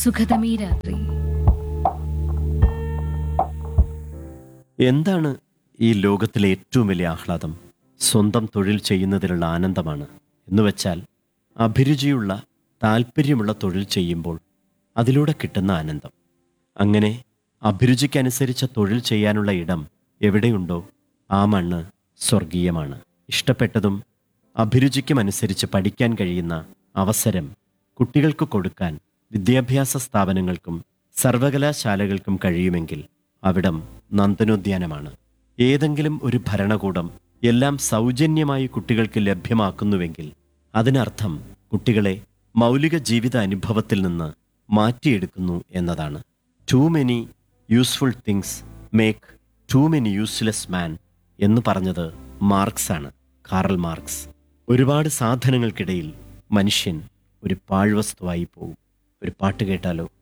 സുഖതമീ രാത്രി എന്താണ് ഈ ലോകത്തിലെ ഏറ്റവും വലിയ ആഹ്ലാദം സ്വന്തം തൊഴിൽ ചെയ്യുന്നതിലുള്ള ആനന്ദമാണ് എന്നുവെച്ചാൽ അഭിരുചിയുള്ള താല്പര്യമുള്ള തൊഴിൽ ചെയ്യുമ്പോൾ അതിലൂടെ കിട്ടുന്ന ആനന്ദം അങ്ങനെ അഭിരുചിക്കനുസരിച്ച തൊഴിൽ ചെയ്യാനുള്ള ഇടം എവിടെയുണ്ടോ ആ മണ്ണ് സ്വർഗീയമാണ് ഇഷ്ടപ്പെട്ടതും അഭിരുചിക്കുമനുസരിച്ച് പഠിക്കാൻ കഴിയുന്ന അവസരം കുട്ടികൾക്ക് കൊടുക്കാൻ വിദ്യാഭ്യാസ സ്ഥാപനങ്ങൾക്കും സർവകലാശാലകൾക്കും കഴിയുമെങ്കിൽ അവിടം നന്ദനോദ്യാനമാണ് ഏതെങ്കിലും ഒരു ഭരണകൂടം എല്ലാം സൗജന്യമായി കുട്ടികൾക്ക് ലഭ്യമാക്കുന്നുവെങ്കിൽ അതിനർത്ഥം കുട്ടികളെ മൗലിക ജീവിത അനുഭവത്തിൽ നിന്ന് മാറ്റിയെടുക്കുന്നു എന്നതാണ് too many useful things make too many useless man എന്ന് പറഞ്ഞത് മാർക്സ് ആണ് കാറൽ മാർക്സ് ഒരുപാട് സാധനങ്ങൾക്കിടയിൽ മനുഷ്യൻ ഒരു പാഴ്വസ്തുവായി പോകും ഒരു പാട്ട് കേട്ടാലോ